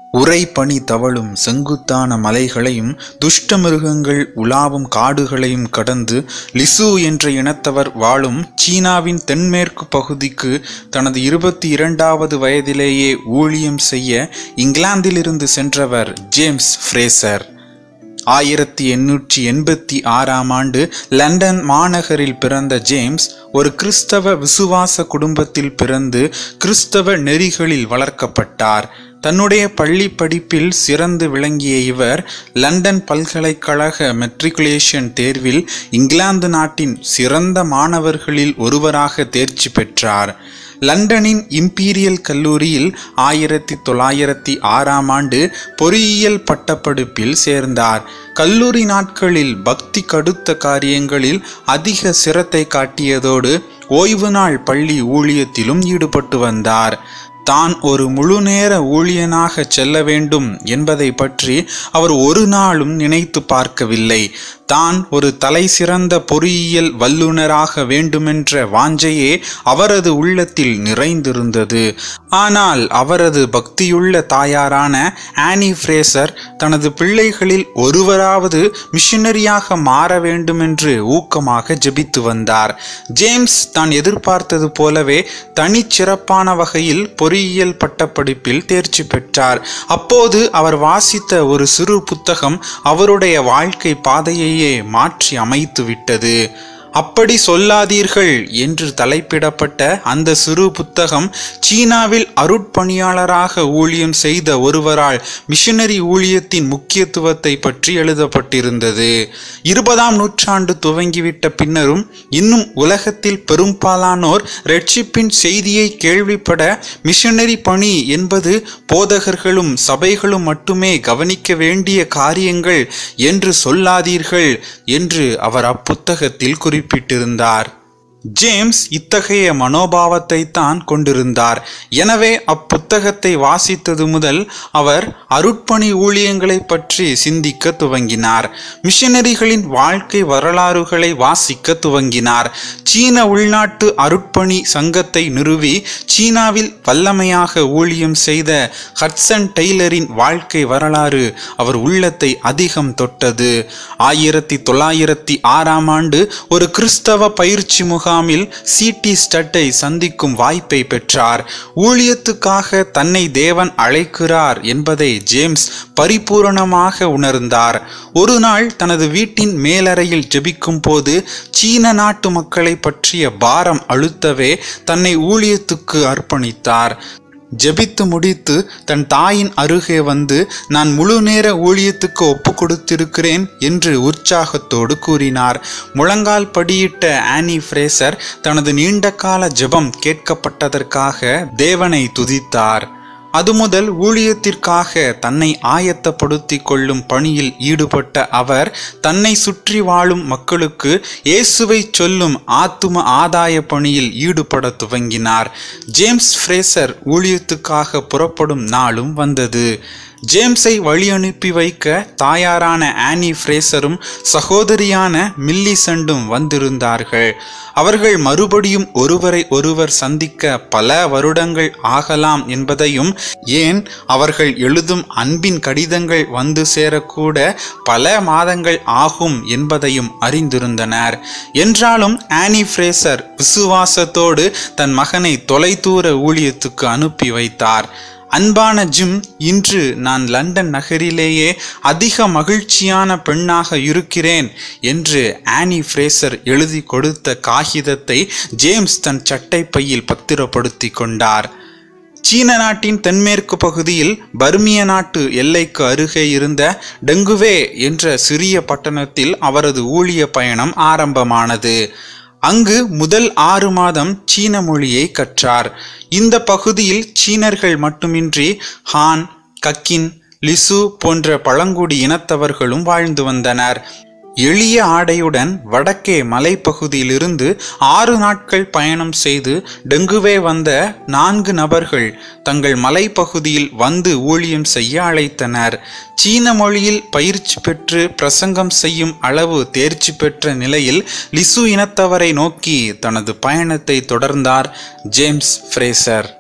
உறை பனி தவழும் செங்குத்தான மலைகளையும் துஷ்ட மிருகங்கள் உலாவும் காடுகளையும் கடந்து லிசு என்ற இனத்தவர் வாழும் சீனாவின் தென்மேற்கு பகுதிக்கு தனது இருபத்தி இரண்டாவது வயதிலேயே ஊழியம் செய்ய இங்கிலாந்திலிருந்து சென்றவர் ஜேம்ஸ் ஃப்ரேசர் ஆயிரத்தி எண்ணூற்றி எண்பத்தி ஆறாம் ஆண்டு லண்டன் மாநகரில் பிறந்த ஜேம்ஸ் ஒரு கிறிஸ்தவ விசுவாச குடும்பத்தில் பிறந்து கிறிஸ்தவ நெறிகளில் வளர்க்கப்பட்டார் தன்னுடைய பள்ளி படிப்பில் சிறந்து விளங்கிய இவர் லண்டன் பல்கலைக்கழக மெட்ரிகுலேஷன் தேர்வில் இங்கிலாந்து நாட்டின் சிறந்த மாணவர்களில் ஒருவராக தேர்ச்சி பெற்றார் லண்டனின் இம்பீரியல் கல்லூரியில் ஆயிரத்தி தொள்ளாயிரத்தி ஆறாம் ஆண்டு பொறியியல் பட்டப்படிப்பில் சேர்ந்தார் கல்லூரி நாட்களில் பக்தி கடுத்த காரியங்களில் அதிக சிரத்தை காட்டியதோடு ஓய்வு நாள் பள்ளி ஊழியத்திலும் ஈடுபட்டு வந்தார் தான் ஒரு முழுநேர ஊழியனாக செல்ல வேண்டும் என்பதை பற்றி அவர் ஒரு நாளும் நினைத்து பார்க்கவில்லை தான் ஒரு தலை சிறந்த பொறியியல் வல்லுநராக வேண்டுமென்ற வாஞ்சையே அவரது உள்ளத்தில் நிறைந்திருந்தது ஆனால் அவரது பக்தியுள்ள தாயாரான ஆனி ஃப்ரேசர் தனது பிள்ளைகளில் ஒருவராவது மிஷனரியாக மாற வேண்டுமென்று ஊக்கமாக ஜெபித்து வந்தார் ஜேம்ஸ் தான் எதிர்பார்த்தது போலவே தனிச்சிறப்பான வகையில் பொறியியல் பட்டப்படிப்பில் தேர்ச்சி பெற்றார் அப்போது அவர் வாசித்த ஒரு சிறு புத்தகம் அவருடைய வாழ்க்கை பாதையையே மாற்றி அமைத்து விட்டது அப்படி சொல்லாதீர்கள் என்று தலைப்பிடப்பட்ட அந்த சிறு புத்தகம் சீனாவில் அருட்பணியாளராக ஊழியம் செய்த ஒருவரால் மிஷனரி ஊழியத்தின் முக்கியத்துவத்தை பற்றி எழுதப்பட்டிருந்தது இருபதாம் நூற்றாண்டு துவங்கிவிட்ட பின்னரும் இன்னும் உலகத்தில் பெரும்பாலானோர் ரட்சிப்பின் செய்தியை கேள்விப்பட மிஷனரி பணி என்பது போதகர்களும் சபைகளும் மட்டுமே கவனிக்க வேண்டிய காரியங்கள் என்று சொல்லாதீர்கள் என்று அவர் அப்புத்தகத்தில் குறிப்பிட்டிருந்தார் ஜேம்ஸ் இத்தகைய மனோபாவத்தை தான் கொண்டிருந்தார் எனவே அப்புத்தகத்தை வாசித்தது முதல் அவர் அருட்பணி ஊழியங்களை பற்றி சிந்திக்க துவங்கினார் மிஷனரிகளின் வாழ்க்கை வரலாறுகளை வாசிக்க துவங்கினார் சீன உள்நாட்டு அருட்பணி சங்கத்தை நிறுவி சீனாவில் வல்லமையாக ஊழியம் செய்த ஹட்சன் டெய்லரின் வாழ்க்கை வரலாறு அவர் உள்ளத்தை அதிகம் தொட்டது ஆயிரத்தி தொள்ளாயிரத்தி ஆறாம் ஆண்டு ஒரு கிறிஸ்தவ பயிற்சி முகாமில் சிடி ஸ்டட்டை சந்திக்கும் வாய்ப்பை பெற்றார் ஊழியத்துக்காக தன்னை தேவன் அழைக்கிறார் என்பதை ஜேம்ஸ் பரிபூரணமாக உணர்ந்தார் ஒரு நாள் தனது வீட்டின் மேலறையில் ஜெபிக்கும் போது சீன நாட்டு மக்களை பற்றிய பாரம் அழுத்தவே தன்னை ஊழியத்துக்கு அர்ப்பணித்தார் ஜெபித்து முடித்து தன் தாயின் அருகே வந்து நான் முழு நேர ஊழியத்துக்கு ஒப்பு கொடுத்திருக்கிறேன் என்று உற்சாகத்தோடு கூறினார் முழங்கால் படியிட்ட ஆனி ஃப்ரேசர் தனது நீண்டகால ஜெபம் கேட்கப்பட்டதற்காக தேவனை துதித்தார் அது முதல் ஊழியத்திற்காக தன்னை ஆயத்தப்படுத்திக் கொள்ளும் பணியில் ஈடுபட்ட அவர் தன்னை சுற்றி வாழும் மக்களுக்கு இயேசுவை சொல்லும் ஆத்தும ஆதாய பணியில் ஈடுபட துவங்கினார் ஜேம்ஸ் ஃப்ரேசர் ஊழியத்துக்காக புறப்படும் நாளும் வந்தது ஜேம்ஸை வழி அனுப்பி வைக்க தாயாரான ஆனி ஃப்ரேசரும் சகோதரியான மில்லிசண்டும் வந்திருந்தார்கள் அவர்கள் மறுபடியும் ஒருவரை ஒருவர் சந்திக்க பல வருடங்கள் ஆகலாம் என்பதையும் ஏன் அவர்கள் எழுதும் அன்பின் கடிதங்கள் வந்து சேரக்கூட பல மாதங்கள் ஆகும் என்பதையும் அறிந்திருந்தனர் என்றாலும் ஆனி ஃப்ரேசர் விசுவாசத்தோடு தன் மகனை தொலைதூர ஊழியத்துக்கு அனுப்பி வைத்தார் அன்பான ஜிம் இன்று நான் லண்டன் நகரிலேயே அதிக மகிழ்ச்சியான பெண்ணாக இருக்கிறேன் என்று ஆனி ஃப்ரேசர் எழுதி கொடுத்த காகிதத்தை ஜேம்ஸ் தன் சட்டை பையில் பத்திரப்படுத்தி கொண்டார் சீன நாட்டின் தென்மேற்கு பகுதியில் பர்மிய நாட்டு எல்லைக்கு அருகே இருந்த டெங்குவே என்ற சிறிய பட்டணத்தில் அவரது ஊழிய பயணம் ஆரம்பமானது அங்கு முதல் ஆறு மாதம் சீன மொழியை கற்றார் இந்த பகுதியில் சீனர்கள் மட்டுமின்றி ஹான் கக்கின் லிசு போன்ற பழங்குடி இனத்தவர்களும் வாழ்ந்து வந்தனர் எளிய ஆடையுடன் வடக்கே மலைப்பகுதியிலிருந்து ஆறு நாட்கள் பயணம் செய்து டெங்குவே வந்த நான்கு நபர்கள் தங்கள் மலைப்பகுதியில் வந்து ஊழியம் செய்ய அழைத்தனர் சீன மொழியில் பயிற்சி பெற்று பிரசங்கம் செய்யும் அளவு தேர்ச்சி பெற்ற நிலையில் லிசு இனத்தவரை நோக்கி தனது பயணத்தை தொடர்ந்தார் ஜேம்ஸ் ஃப்ரேசர்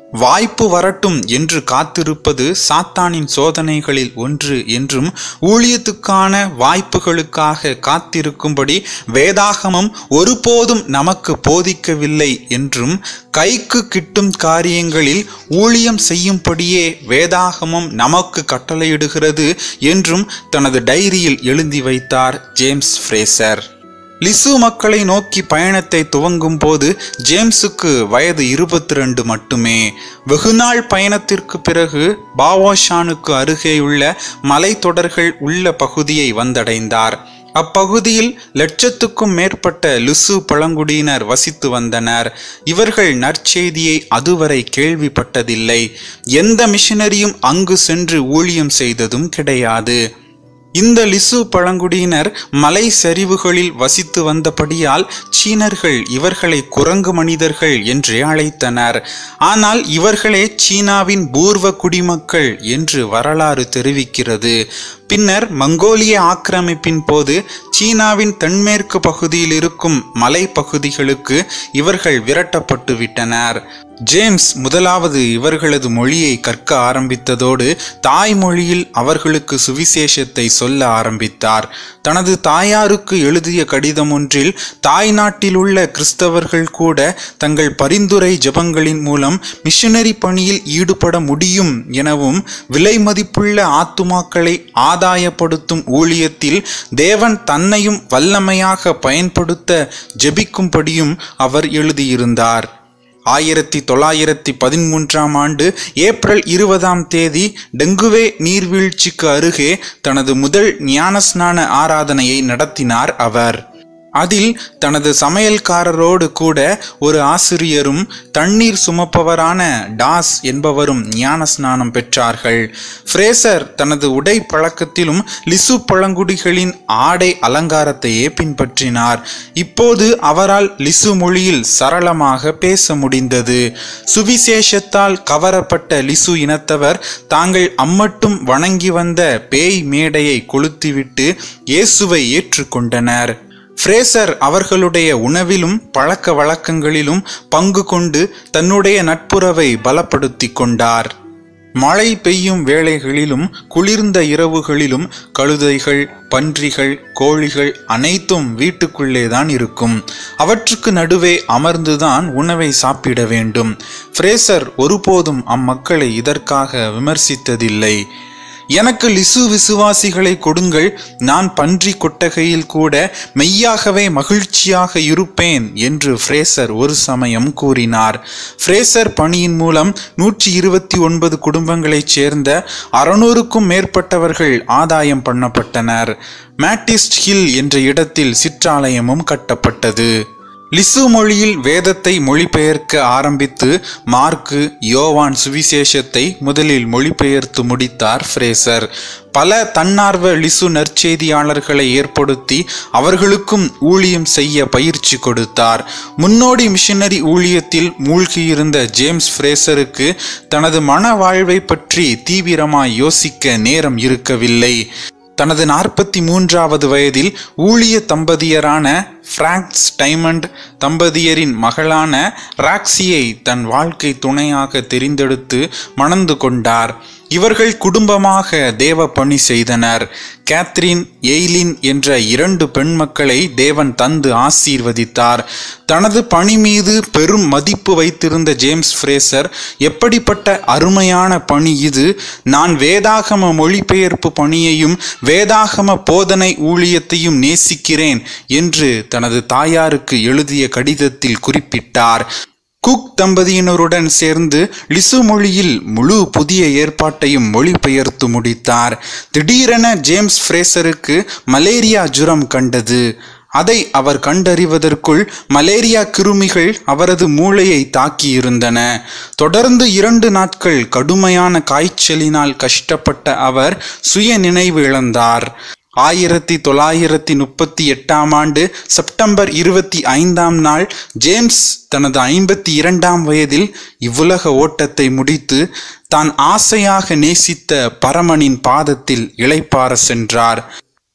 வாய்ப்பு வரட்டும் என்று காத்திருப்பது சாத்தானின் சோதனைகளில் ஒன்று என்றும் ஊழியத்துக்கான வாய்ப்புகளுக்காக காத்திருக்கும்படி வேதாகமம் ஒருபோதும் நமக்கு போதிக்கவில்லை என்றும் கைக்கு கிட்டும் காரியங்களில் ஊழியம் செய்யும்படியே வேதாகமம் நமக்கு கட்டளையிடுகிறது என்றும் தனது டைரியில் எழுதி வைத்தார் ஜேம்ஸ் ஃப்ரேசர் லிசு மக்களை நோக்கி பயணத்தை துவங்கும் போது ஜேம்ஸுக்கு வயது இருபத்தி ரெண்டு மட்டுமே வெகுநாள் பயணத்திற்கு பிறகு பாவோஷானுக்கு அருகேயுள்ள மலைத்தொடர்கள் உள்ள பகுதியை வந்தடைந்தார் அப்பகுதியில் லட்சத்துக்கும் மேற்பட்ட லுசு பழங்குடியினர் வசித்து வந்தனர் இவர்கள் நற்செய்தியை அதுவரை கேள்விப்பட்டதில்லை எந்த மிஷனரியும் அங்கு சென்று ஊழியம் செய்ததும் கிடையாது இந்த லிசு பழங்குடியினர் மலை சரிவுகளில் வசித்து வந்தபடியால் சீனர்கள் இவர்களை குரங்கு மனிதர்கள் என்றே அழைத்தனர் ஆனால் இவர்களே சீனாவின் பூர்வ குடிமக்கள் என்று வரலாறு தெரிவிக்கிறது பின்னர் மங்கோலிய ஆக்கிரமிப்பின் போது சீனாவின் தென்மேற்கு பகுதியில் இருக்கும் மலை பகுதிகளுக்கு இவர்கள் விரட்டப்பட்டு விட்டனர் ஜேம்ஸ் முதலாவது இவர்களது மொழியை கற்க ஆரம்பித்ததோடு தாய்மொழியில் அவர்களுக்கு சுவிசேஷத்தை சொல்ல ஆரம்பித்தார் தனது தாயாருக்கு எழுதிய கடிதம் ஒன்றில் தாய்நாட்டில் உள்ள கிறிஸ்தவர்கள் கூட தங்கள் பரிந்துரை ஜபங்களின் மூலம் மிஷனரி பணியில் ஈடுபட முடியும் எனவும் விலை மதிப்புள்ள ஆத்துமாக்களை ஆதாயப்படுத்தும் ஊழியத்தில் தேவன் தன்னையும் வல்லமையாக பயன்படுத்த ஜெபிக்கும்படியும் அவர் எழுதியிருந்தார் ஆயிரத்தி தொள்ளாயிரத்தி பதிமூன்றாம் ஆண்டு ஏப்ரல் இருபதாம் தேதி டெங்குவே நீர்வீழ்ச்சிக்கு அருகே தனது முதல் ஞானஸ்நான ஆராதனையை நடத்தினார் அவர் அதில் தனது சமையல்காரரோடு கூட ஒரு ஆசிரியரும் தண்ணீர் சுமப்பவரான டாஸ் என்பவரும் ஞான ஸ்நானம் பெற்றார்கள் ஃப்ரேசர் தனது உடை பழக்கத்திலும் லிசு பழங்குடிகளின் ஆடை அலங்காரத்தையே பின்பற்றினார் இப்போது அவரால் லிசு மொழியில் சரளமாக பேச முடிந்தது சுவிசேஷத்தால் கவரப்பட்ட லிசு இனத்தவர் தாங்கள் அம்மட்டும் வணங்கி வந்த பேய் மேடையை கொளுத்திவிட்டு இயேசுவை ஏற்றுக்கொண்டனர் ஃப்ரேசர் அவர்களுடைய உணவிலும் பழக்க வழக்கங்களிலும் பங்கு கொண்டு தன்னுடைய நட்புறவை பலப்படுத்தி கொண்டார் மழை பெய்யும் வேளைகளிலும் குளிர்ந்த இரவுகளிலும் கழுதைகள் பன்றிகள் கோழிகள் அனைத்தும் வீட்டுக்குள்ளே தான் இருக்கும் அவற்றுக்கு நடுவே அமர்ந்துதான் உணவை சாப்பிட வேண்டும் ஃப்ரேசர் ஒருபோதும் அம்மக்களை இதற்காக விமர்சித்ததில்லை எனக்கு லிசு விசுவாசிகளை கொடுங்கள் நான் பன்றி கொட்டகையில் கூட மெய்யாகவே மகிழ்ச்சியாக இருப்பேன் என்று ஃப்ரேசர் ஒரு சமயம் கூறினார் ஃப்ரேசர் பணியின் மூலம் நூற்றி இருபத்தி ஒன்பது குடும்பங்களைச் சேர்ந்த அறுநூறுக்கும் மேற்பட்டவர்கள் ஆதாயம் பண்ணப்பட்டனர் மேட்டிஸ்ட் ஹில் என்ற இடத்தில் சிற்றாலயமும் கட்டப்பட்டது லிசு மொழியில் வேதத்தை மொழிபெயர்க்க ஆரம்பித்து மார்க்கு யோவான் சுவிசேஷத்தை முதலில் மொழிபெயர்த்து முடித்தார் ஃப்ரேசர் பல தன்னார்வ லிசு நற்செய்தியாளர்களை ஏற்படுத்தி அவர்களுக்கும் ஊழியம் செய்ய பயிற்சி கொடுத்தார் முன்னோடி மிஷனரி ஊழியத்தில் மூழ்கியிருந்த ஜேம்ஸ் ஃப்ரேசருக்கு தனது மன வாழ்வை பற்றி தீவிரமாய் யோசிக்க நேரம் இருக்கவில்லை தனது நாற்பத்தி மூன்றாவது வயதில் ஊழிய தம்பதியரான பிராங்க்ஸ் டைமண்ட் தம்பதியரின் மகளான ராக்ஸியை தன் வாழ்க்கை துணையாக தெரிந்தெடுத்து மணந்து கொண்டார் இவர்கள் குடும்பமாக தேவ பணி செய்தனர் கேத்ரின் எய்லின் என்ற இரண்டு பெண் மக்களை தேவன் தந்து ஆசீர்வதித்தார் தனது பணி மீது பெரும் மதிப்பு வைத்திருந்த ஜேம்ஸ் ஃப்ரேசர் எப்படிப்பட்ட அருமையான பணி இது நான் வேதாகம மொழிபெயர்ப்பு பணியையும் வேதாகம போதனை ஊழியத்தையும் நேசிக்கிறேன் என்று தனது தாயாருக்கு எழுதிய கடிதத்தில் குறிப்பிட்டார் குக் தம்பதியினருடன் சேர்ந்து லிசு மொழியில் முழு புதிய ஏற்பாட்டையும் மொழிபெயர்த்து முடித்தார் திடீரென ஜேம்ஸ் ஃப்ரேசருக்கு மலேரியா ஜுரம் கண்டது அதை அவர் கண்டறிவதற்குள் மலேரியா கிருமிகள் அவரது மூளையை தாக்கியிருந்தன தொடர்ந்து இரண்டு நாட்கள் கடுமையான காய்ச்சலினால் கஷ்டப்பட்ட அவர் சுய நினைவு இழந்தார் ஆயிரத்தி தொள்ளாயிரத்தி முப்பத்தி எட்டாம் ஆண்டு செப்டம்பர் இருபத்தி ஐந்தாம் நாள் ஜேம்ஸ் தனது ஐம்பத்தி இரண்டாம் வயதில் இவ்வுலக ஓட்டத்தை முடித்து தான் ஆசையாக நேசித்த பரமனின் பாதத்தில் இளைப்பார சென்றார்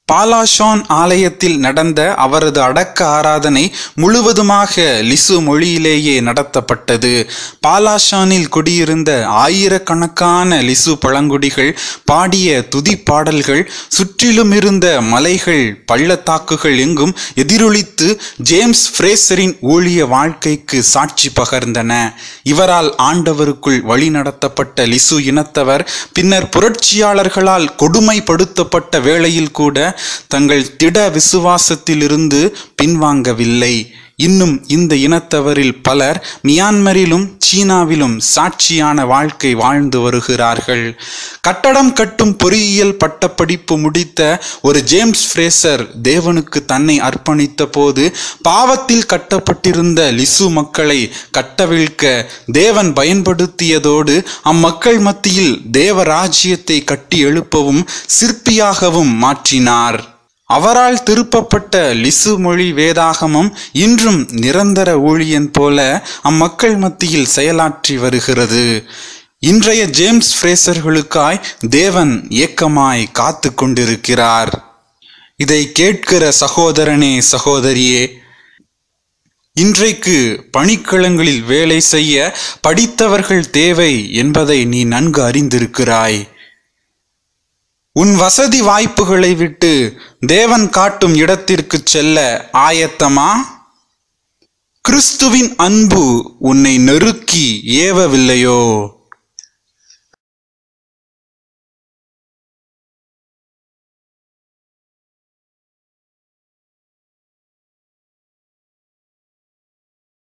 பாலாஷான் ஆலயத்தில் நடந்த அவரது அடக்க ஆராதனை முழுவதுமாக லிசு மொழியிலேயே நடத்தப்பட்டது பாலாஷானில் குடியிருந்த ஆயிரக்கணக்கான லிசு பழங்குடிகள் பாடிய துதி பாடல்கள் சுற்றிலும் இருந்த மலைகள் பள்ளத்தாக்குகள் எங்கும் எதிரொலித்து ஜேம்ஸ் ஃப்ரேசரின் ஊழிய வாழ்க்கைக்கு சாட்சி பகர்ந்தன இவரால் ஆண்டவருக்குள் வழிநடத்தப்பட்ட லிசு இனத்தவர் பின்னர் புரட்சியாளர்களால் கொடுமைப்படுத்தப்பட்ட வேளையில் கூட தங்கள் திட விசுவாசத்திலிருந்து பின்வாங்கவில்லை இன்னும் இந்த இனத்தவரில் பலர் மியான்மரிலும் சீனாவிலும் சாட்சியான வாழ்க்கை வாழ்ந்து வருகிறார்கள் கட்டடம் கட்டும் பொறியியல் பட்டப்படிப்பு முடித்த ஒரு ஜேம்ஸ் ஃப்ரேசர் தேவனுக்கு தன்னை அர்ப்பணித்த போது பாவத்தில் கட்டப்பட்டிருந்த லிசு மக்களை கட்டவிழ்க்க தேவன் பயன்படுத்தியதோடு அம்மக்கள் மத்தியில் தேவராஜ்யத்தை கட்டி எழுப்பவும் சிற்பியாகவும் மாற்றினார் அவரால் திருப்பப்பட்ட லிசு மொழி வேதாகமம் இன்றும் நிரந்தர ஊழியன் போல அம்மக்கள் மத்தியில் செயலாற்றி வருகிறது இன்றைய ஜேம்ஸ் ஃப்ரேசர்களுக்காய் தேவன் ஏக்கமாய் காத்து கொண்டிருக்கிறார் இதை கேட்கிற சகோதரனே சகோதரியே இன்றைக்கு பணிக்களங்களில் வேலை செய்ய படித்தவர்கள் தேவை என்பதை நீ நன்கு அறிந்திருக்கிறாய் உன் வசதி வாய்ப்புகளை விட்டு தேவன் காட்டும் இடத்திற்கு செல்ல ஆயத்தமா கிறிஸ்துவின் அன்பு உன்னை நெருக்கி ஏவவில்லையோ